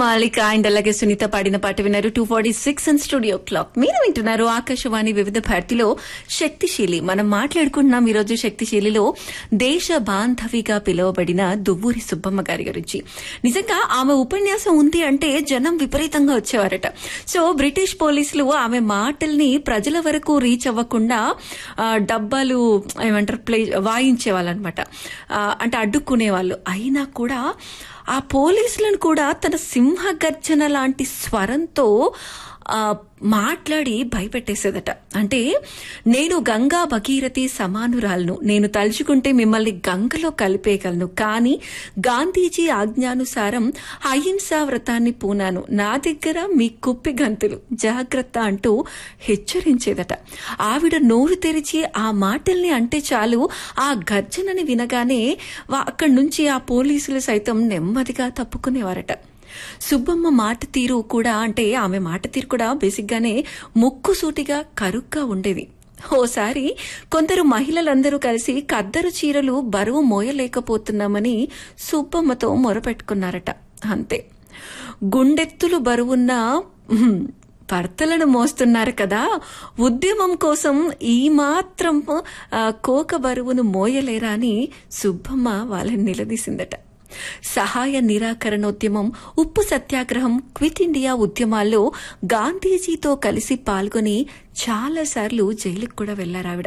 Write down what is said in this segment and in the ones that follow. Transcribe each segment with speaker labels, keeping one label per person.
Speaker 1: మాలిక అండ్ అలాగే సునీత పాడిన పాట విన్నారు two forty six and studio clock మీరు వింటున్నారు ఆకాశవాణి వివిధ భారతిలో శక్తిశీలి మనం మాట్లాడుకుంటున్నాం ఈరోజు శక్తిశీలిలో దేశ బాంధవిగా పిలువబడిన దువ్వూరి సుబ్బమ్మ గారి గురించి నిజంగా ఆమె ఉపన్యాసం ఉంది అంటే జనం విపరీతంగా వచ్చేవారట సో బ్రిటిష్ పోలీసులు ఆమె మాటల్ని ప్రజల వరకు రీచ్ అవ్వకుండా ఆ, డబ్బాలు ఏమంటారు ప్లే వాయించేవాళ్ళనమాట అంటే అడ్డుకునేవాళ్ళు అయినా కూడా ఆ పోలీసులను కూడా తన సింహ గర్జన లాంటి స్వరంతో ఆ, మాట్లాడి భయపెట్టేసేదట అంటే నేను గంగా భగీరథి సమానురాలను నేను తలుచుకుంటే మిమ్మల్ని గంగలో కలిపేయగలను కానీ గాంధీజీ ఆజ్ఞానుసారం అహింసా వ్రతాన్ని పూనాను నా దగ్గర మీ కుప్పి గంతులు జాగ్రత్త అంటూ హెచ్చరించేదట ఆవిడ నోరు తెరిచి ఆ మాటల్ని అంటే చాలు ఆ గర్జనని వినగానే వా- అక్కడి నుంచి ఆ పోలీసులు సైతం నెమ్మదిగా తప్పుకునేవారట సుబ్బమ్మ మాట తీరు కూడా అంటే ఆమె మాట తీరు కూడా బేసిక్గానే ముక్కుసూటిగా కరుగ్గా ఉండేది ఓసారి కొందరు మహిళలందరూ కలిసి కద్దరు చీరలు బరువు మోయలేకపోతున్నామని సుబ్బమ్మతో మొరపెట్టుకున్నారట అంతే గుండెత్తులు బరువున్న ఉహుం, భర్తలను మోస్తున్నారు కదా ఉద్యమం కోసం ఈ మాత్రం ఆ, కోక బరువును మోయలేరా అని సుబ్బమ్మ వాళ్ళని నిలదీసిందట సహాయ నిరాకరణోద్యమం ఉప్పు సత్యాగ్రహం క్విట్ ఇండియా ఉద్యమాల్లో గాంధీజీతో కలిసి పాల్గొని చాలాసార్లు జైలుకు కూడా వెళ్లారావిడ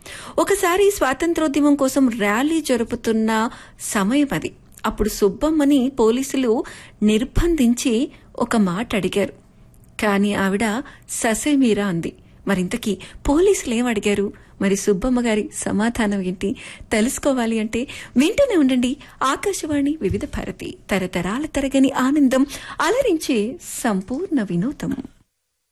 Speaker 1: ఒకసారి స్వాతంత్రోద్యమం కోసం ర్యాలీ జరుపుతున్న సమయం అది అప్పుడు సుబ్బమ్మని పోలీసులు నిర్బంధించి ఒక మాట అడిగారు కానీ ఆవిడ ససేమీరా అంది మరింతకీ పోలీసులు ఏం అడిగారు మరి సుబ్బమ్మ గారి సమాధానం ఏంటి తెలుసుకోవాలి అంటే వింటూనే ఉండండి ఆకాశవాణి వివిధ భారతి తరతరాల తరగని ఆనందం అలరించే సంపూర్ణ వినోదం